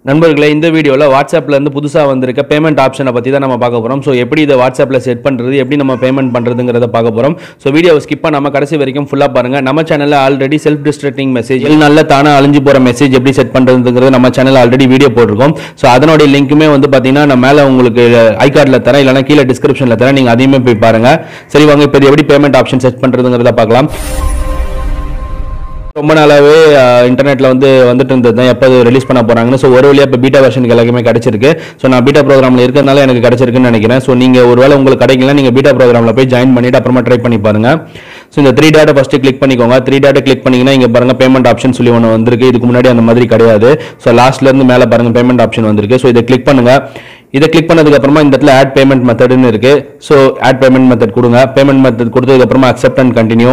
நண்பர்களே இந்த வீடியோவில் வாட்ஸ்அப்ல இருந்து புதுசாக வந்திருக்க பேமெண்ட் ஆப்ஷனை பற்றி தான் நம்ம பார்க்க போகிறோம் ஸோ எப்படி இதை வாட்ஸ்அப்பில் செட் பண்ணுறது எப்படி நம்ம பேமெண்ட் பண்ணுறதுங்கிறத பார்க்க போகிறோம் ஸோ வீடியோவை ஸ்கிப் பண்ணாம கடைசி வரைக்கும் ஃபுல்லாக பாருங்கள் நம்ம சேனலில் ஆல்ரெடி செல்ஃப் டிஸ்ட்ரக்டிங் மெசேஜ் நல்ல தானே அழிஞ்சு போகிற மெசேஜ் எப்படி செட் பண்ணுறதுங்கிறது நம்ம சேனல் ஆல்ரெடி வீடியோ போட்டிருக்கோம் ஸோ அதனுடைய லிங்க்குமே வந்து பார்த்தீங்கன்னா நான் மேலே உங்களுக்கு ஐ கார்டில் தரேன் இல்லைனா கீழே டிஸ்கிரிப்ஷனில் தரேன் நீங்கள் அதையுமே போய் பாருங்கள் சரி வாங்க இப்போ இது எப்படி பேமெண்ட் ஆப்ஷன் செட் பண்ணுறதுங்கிறத பார்க்கலாம் ரொம்ப நாளாவே இன்டர்நெட்டில் வந்து வந்துட்டு இருந்தது தான் எப்போ ரிலீஸ் பண்ண போகிறாங்கன்னு ஸோ ஒரு வழியாக இப்போ பீட்டா வெர்ஷனுக்கு எல்லாருமே கிடச்சிருக்கு ஸோ நான் பீட்டா ப்ரோக்ராமில் இருக்கிறதுனால எனக்கு கிடச்சிருக்குன்னு நினைக்கிறேன் ஸோ நீங்கள் ஒருவேளை உங்களுக்கு கிடைக்கல நீங்கள் பீட்டா ப்ரோக்ராமில் போய் ஜாயின் பண்ணிட்டு அப்புறமா ட்ரை பண்ணி பாருங்க ஸோ இந்த த்ரீ டாட்டை ஃபஸ்ட்டு கிளிக் பண்ணிக்கோங்க த்ரீ டாட்டை கிளிக் பண்ணிங்கன்னா இங்கே பாருங்க பேமெண்ட் ஆப்ஷன் சொல்லி ஒன்று வந்திருக்கு இதுக்கு முன்னாடி அந்த மாதிரி கிடையாது ஸோ லாஸ்ட்லேருந்து மேலே பாருங்க பேமெண்ட் ஆப்ஷன் வந்திருக்கு ஸோ இதை கிளிக் பண்ணுங்க இதை கிளிக் பண்ணதுக்கு அப்புறமா இந்த இடத்துல ஆட் பேமெண்ட் மெத்தட்னு இருக்கு ஸோ ஆட் பேமெண்ட் மெத்தட் கொடுங்க பேமெண்ட் மெத்தட் கொடுத்ததுக்கு அப்புறமா அக்செப்ட் அண்ட் கண்டினியூ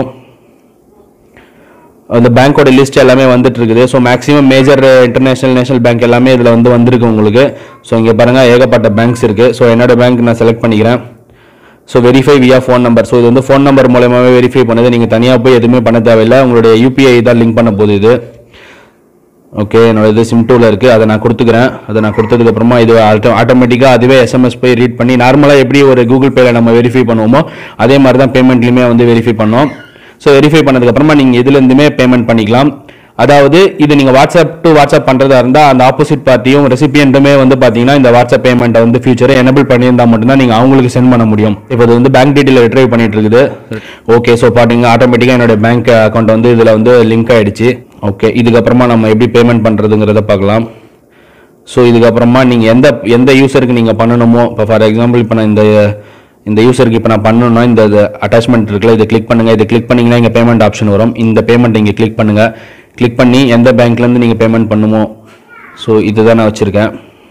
அந்த பேங்க்கோட லிஸ்ட் எல்லாமே வந்துட்டு இருக்குது so maximum major international national bank எல்லாமே இதில் வந்து வந்திருக்கு உங்களுக்கு ஸோ இங்கே பாருங்கள் ஏகப்பட்ட பேங்க்ஸ் இருக்குது ஸோ என்னோட பேங்க் நான் செலக்ட் பண்ணிக்கிறேன் so verify via phone number so இது வந்து ஃபோன் நம்பர் மூலயமாவே வெரிஃபை பண்ணுது நீங்கள் தனியாக போய் எதுவுமே பண்ண தேவையில்லை உங்களுடைய யூபிஐ தான் லிங்க் பண்ண போகுது இது ஓகே என்னோட இது சிம் டூவில் இருக்குது அதை நான் கொடுத்துக்கிறேன் அதை நான் கொடுத்ததுக்கு அப்புறமா இது ஆட்டோமேட்டிக்காக அதுவே எஸ்எம்எஸ் போய் ரீட் பண்ணி நார்மலாக எப்படி ஒரு கூகுள் பேல நம்ம வெரிஃபை பண்ணுவோமோ அதே மாதிரி தான் பேமெண்ட்லையுமே வந்து வெரிஃபை பண்ணோம் ஸோ வெரிஃபை பண்ணதுக்கப்புறமா நீங்கள் இதுலேருந்துமே பேமெண்ட் பண்ணிக்கலாம் அதாவது இது நீங்கள் வாட்ஸ்அப் டு வாட்ஸ்அப் பண்ணுறதா இருந்தால் அந்த ஆப்போசிட் பார்ட்டியும் ரெசிபியன்ட்டுமே வந்து பார்த்தீங்கன்னா இந்த வாட்ஸ்அப் பேமெண்ட்டை வந்து ஃபியூச்சரை எனபிள் பண்ணியிருந்தால் மட்டும்தான் நீங்கள் அவங்களுக்கு சென்ட் பண்ண முடியும் இப்போ இது வந்து பேங்க் டீட்டெயில் ரிட்ரைவ் பண்ணிட்டு இருக்குது ஓகே ஸோ பார்த்தீங்க ஆட்டோமேட்டிக்காக என்னோட பேங்க் அக்கௌண்ட் வந்து இதில் வந்து லிங்க் ஆயிடுச்சு ஓகே இதுக்கப்புறமா நம்ம எப்படி பேமெண்ட் பண்ணுறதுங்கிறத பார்க்கலாம் ஸோ இதுக்கப்புறமா நீங்கள் எந்த எந்த யூசருக்கு நீங்கள் பண்ணணுமோ இப்போ ஃபார் எக்ஸாம்பிள் இப்போ நான் இந்த இந்த யூசருக்கு இப்போ நான் பண்ணணும்னா இந்த அட்டாச்மெண்ட் இருக்குல்ல இதை கிளிக் பண்ணுங்கள் இதை கிளிக் பண்ணிங்கன்னா இங்கே பேமெண்ட் ஆப்ஷன் வரும் இந்த பேமெண்ட் இங்கே கிளிக் பண்ணுங்கள் கிளிக் பண்ணி எந்த பேங்க்லேருந்து நீங்கள் பேமெண்ட் பண்ணுமோ ஸோ இதுதான் நான் வச்சுருக்கேன்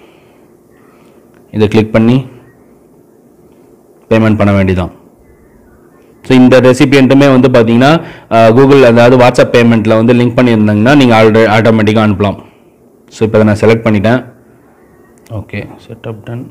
இதை கிளிக் பண்ணி பேமெண்ட் பண்ண வேண்டியதான் ஸோ இந்த ரெசிபியண்ட்டுமே வந்து பார்த்தீங்கன்னா கூகுள் அதாவது வாட்ஸ்அப் பேமெண்ட்டில் வந்து லிங்க் பண்ணியிருந்தாங்கன்னா நீங்கள் ஆல்ரெடி ஆட்டோமேட்டிக்காக அனுப்பலாம் ஸோ இப்போ அதை நான் செலக்ட் பண்ணிட்டேன் okay setup done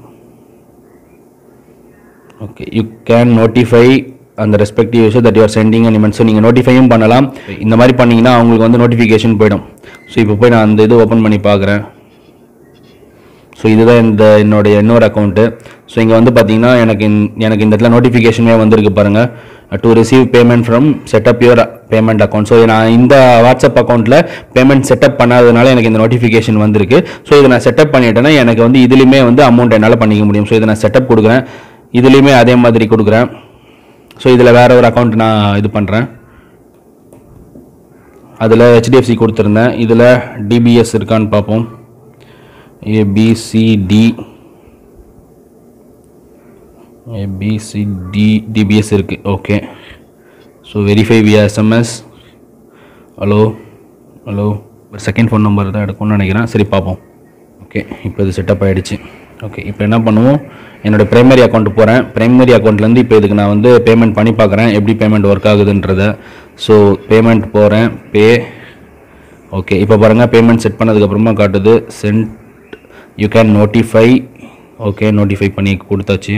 okay you can notify அந்த respective user that you're sending and இமெண்ட் ஸோ நீங்கள் நோட்டிஃபையும் பண்ணலாம் இந்த மாதிரி பண்ணீங்கன்னா அவங்களுக்கு வந்து நோட்டிஃபிகேஷன் போயிடும் ஸோ இப்போ போய் நான் அந்த இது ஓப்பன் பண்ணி பார்க்குறேன் ஸோ இதுதான் இந்த என்னுடைய இன்னொரு அக்கௌண்ட்டு ஸோ இங்கே வந்து பார்த்தீங்கன்னா எனக்கு இந்த- எனக்கு இந்த இடத்துல நோட்டிஃபிகேஷனே வந்திருக்கு பாருங்கள் to receive payment from setup your payment account so நான் இந்த வாட்ஸ்அப் அக்கௌண்ட்டில் பேமெண்ட் செட்டப் பண்ணாததுனால எனக்கு இந்த நோட்டிஃபிகேஷன் வந்திருக்கு ஸோ இதை நான் செட்டப் பண்ணிட்டேன்னா எனக்கு வந்து இதுலேயுமே வந்து அமௌண்ட் என்னால் பண்ணிக்க முடியும் ஸோ இதை நான் செட்டப் கொடுக்குறேன் இதுலேயுமே அதே மாதிரி கொடுக்குறேன் ஸோ இதில் வேற ஒரு அக்கௌண்ட் நான் இது பண்ணுறேன் அதில் ஹெச்டிஎஃப்சி கொடுத்துருந்தேன் இதில் டிபிஎஸ் இருக்கான்னு பார்ப்போம் ஏபிசிடி ஏபிசிடி டிபிஎஸ் இருக்குது okay so verify via SMS hello hello ஒரு செகண்ட் ஃபோன் நம்பர் தான் எடுக்கும்னு நினைக்கிறேன் சரி பார்ப்போம் ஓகே இப்போ இது செட்டப் ஆகிடுச்சு ஓகே இப்போ என்ன பண்ணுவோம் என்னோட பிரைமரி அக்கௌண்ட் போகிறேன் பிரைமரி அக்கௌண்ட்லேருந்து இப்போ இதுக்கு நான் வந்து பேமெண்ட் பண்ணி பார்க்குறேன் எப்படி பேமெண்ட் ஒர்க் ஆகுதுன்றத ஸோ பேமெண்ட் போகிறேன் பே ஓகே இப்போ பாருங்கள் பேமெண்ட் செட் பண்ணதுக்கப்புறமா காட்டுது sent you can notify okay notify பண்ணி கொடுத்தாச்சு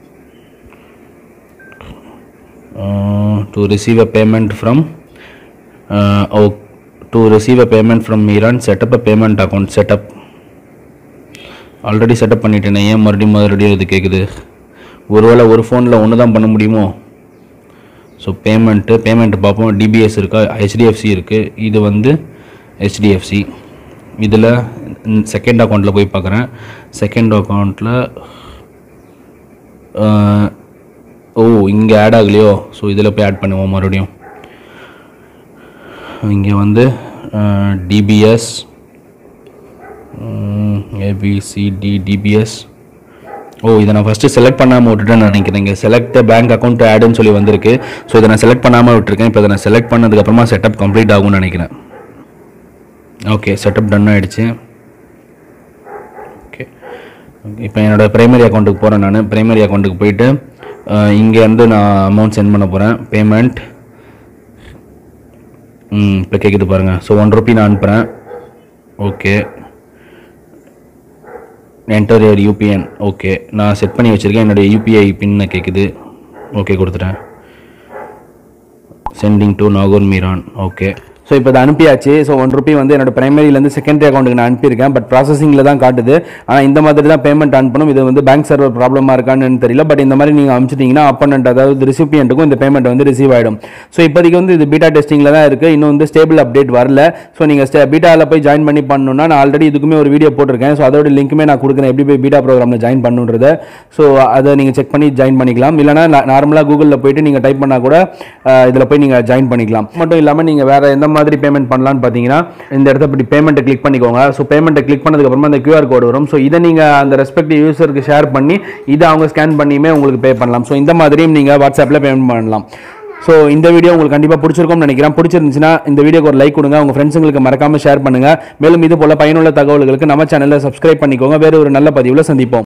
to receive a payment from oh to receive a payment from Meeran setup a payment account setup already setup பண்ணிட்டேனே ஏன் மறுபடியும் மறுபடியும் இது கேட்குது ஒருவேளை ஒரு ஃபோனில் ஒன்று தான் பண்ண முடியுமோ ஸோ பேமெண்ட்டு பேமெண்ட் பார்ப்போம் டிபிஎஸ் இருக்கா ஹெச்டிஎஃப்சி இருக்குது இது வந்து ஹெச்டிஎஃப்சி இதில் செகண்ட் அக்கௌண்ட்டில் போய் பார்க்குறேன் செகண்ட் அக்கௌண்ட்டில் ஓ இங்கே ஆட் ஆகலையோ ஸோ இதில் போய் ஆட் பண்ணுவோம் மறுபடியும் இங்கே வந்து டிபிஎஸ் ஏபிசிடி டிபிஎஸ் ஓ இதை நான் ஃபஸ்ட்டு செலக்ட் பண்ணாமல் விட்டுட்டேன்னு நினைக்கிறேன் இங்கே செலக்ட் பேங்க் அக்கௌண்ட் ஆடுன்னு சொல்லி வந்திருக்கு ஸோ இதை நான் செலக்ட் பண்ணாமல் விட்டுருக்கேன் இப்போ இதை நான் செலக்ட் பண்ணதுக்கப்புறமா செட்டப் கம்ப்ளீட் ஆகும்னு நினைக்கிறேன் ஓகே செட்டப் டன் ஆகிடுச்சு ஓகே இப்போ என்னோட பிரைமரி அக்கௌண்ட்டுக்கு போகிறேன் நான் பிரைமரி அக்கௌண்ட்டுக்கு போயிட்டு இங்கேருந்து நான் அமௌண்ட் சென்ட் பண்ண போகிறேன் பேமெண்ட் ம் இப்போ கேட்குது பாருங்கள் ஸோ ஒன் ருபி நான் அனுப்புகிறேன் okay enter your UPN okay நான் செட் பண்ணி வச்சுருக்கேன் என்னுடைய யூபிஐ பின்னை கேட்குது ஓகே கொடுத்துட்டேன் sending to Nagore Meeran okay so இப்போ அதை அனுப்பியாச்சு ஸோ ஒன் ருபி வந்து என்னோட பிரைமரியிலேருந்து செகண்டரி அக்கௌண்ட்டுக்கு நான் அனுப்பியிருக்கேன் பட் ப்ராசஸிங்கில் தான் காட்டுது ஆனால் இந்த மாதிரி தான் பேமெண்ட் அனுப்பணும் இது வந்து பேங்க் சர்வர் ப்ராப்ளமாக இருக்கான்னு தெரியல பட் இந்த மாதிரி நீங்கள் அனுப்பிச்சிட்டிங்கன்னா அப்பனண்ட் அதாவது ரிசிபியண்ட்டுக்கும் இந்த பேமெண்ட் வந்து ரிசீவ் ஆகிடும் ஸோ இப்போதைக்கு வந்து இது பீட்டா டெஸ்டிங்கில் தான் இருக்குது இன்னும் வந்து ஸ்டேபிள் அப்டேட் வரல ஸோ நீங்கள் பீட்டாவில் போய் ஜாயின் பண்ணி பண்ணணும்னா நான் ஆல்ரெடி இதுக்குமே ஒரு வீடியோ போட்டிருக்கேன் ஸோ அதோட லிங்க்குமே நான் கொடுக்குறேன் எப்படி போய் பீட்டா ப்ரோக்ராமில் ஜாயின் பண்ணுன்றத ஸோ அதை நீங்கள் செக் பண்ணி ஜாயின் பண்ணிக்கலாம் இல்லைனா நார்மலாக கூகுளில் போயிட்டு நீங்கள் டைப் பண்ணால் கூட இதில் போய் நீங்கள் ஜாயின் பண்ணிக்கலாம் மட்டும் இல்லாமல் நீங்கள் வேறு எந்த மாதிரி பேமெண்ட் பண்ணலாம்னு பார்த்தீங்கன்னா இந்த இடத்த இப்படி பேமெண்ட்டை கிளிக் பண்ணிக்கோங்க ஸோ பேமெண்ட்டை கிளிக் பண்ணதுக்கப்புறமா அந்த QR கோடு வரும் ஸோ இதை நீங்கள் அந்த ரெஸ்பெக்டிவ் யூசருக்கு ஷேர் பண்ணி இதை அவங்க ஸ்கேன் பண்ணியுமே உங்களுக்கு பே பண்ணலாம் ஸோ இந்த மாதிரியும் நீங்கள் வாட்ஸ்அப்பில் பேமெண்ட் பண்ணலாம் ஸோ இந்த வீடியோ உங்களுக்கு கண்டிப்பாக பிடிச்சிருக்கும்னு நினைக்கிறேன் பிடிச்சிருந்துச்சுன்னா இந்த வீடியோக்கு ஒரு லைக் கொடுங்க உங்கள் ஃப்ரெண்ட்ஸுங்களுக்கு மறக்காமல் ஷேர் பண்ணுங்கள் மேலும் இது போல பயனுள்ள தகவல்களுக்கு நம்ம சேனலை சப்ஸ்கிரைப் பண்ணிக்கோங்க வேறு ஒரு நல்ல பதிவில் சந்திப்போம்